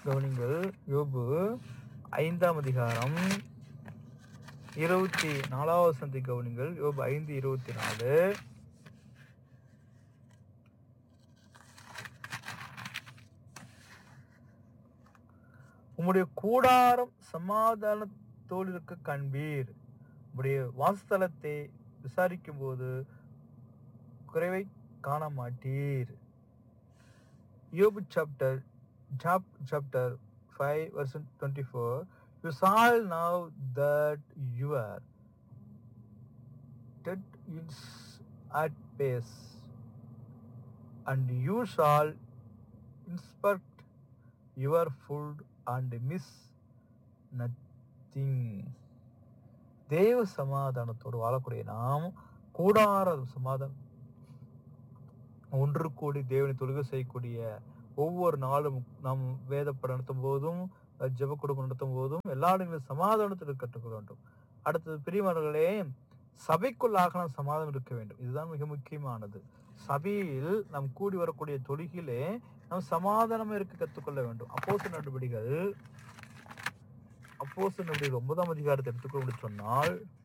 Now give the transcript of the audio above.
கவனிங்கள் யோபு ஐந்தாம் அதிகாரம் இருபத்தி நாலாவது சந்தி கவனிங்கள் யோபு ஐந்து இருபத்தி நாலு உம்முடைய கூடாரம் சமாதானத்தோடு இருக்க காண்பீர் உம்முடைய வாசஸ்தலத்தை விசாரிக்கும் போது குறைவை காண மாட்டீர் யோபு chapter Job chapter five verse twenty four you shall know that your டெட் is at peace and you shall inspect your fold and miss nothing தேவ சமாதானத்தோடு வாழக்கூடிய நாம் கூடார சமாதானம் ஒன்று கூடி தேவனை தொழுகை செய்யக்கூடிய ஒவ்வொரு நாளும் நாம் வேதப்படம் நடத்தும் போதும் ஜெப குடும்பம் நடத்தும் போதும் எல்லா இடங்களிலும் சமாதானத்தில் கற்றுக்கொள்ள வேண்டும் அடுத்தது பிரியமானவர்களே சபைக்குள்ளாக நாம் சமாதானம் இருக்க வேண்டும் இதுதான் மிக முக்கியமானது சபையில் நாம் கூடி வரக்கூடிய தொழுகிலே நாம் சமாதானம் இருக்க கற்றுக்கொள்ள வேண்டும் அப்போச நடவடிக்கைகள் அப்போச நடவடிக்கைகள் ஒன்பதாம் அதிகாரத்தை எடுத்துக்கொள்ள சொன்னால்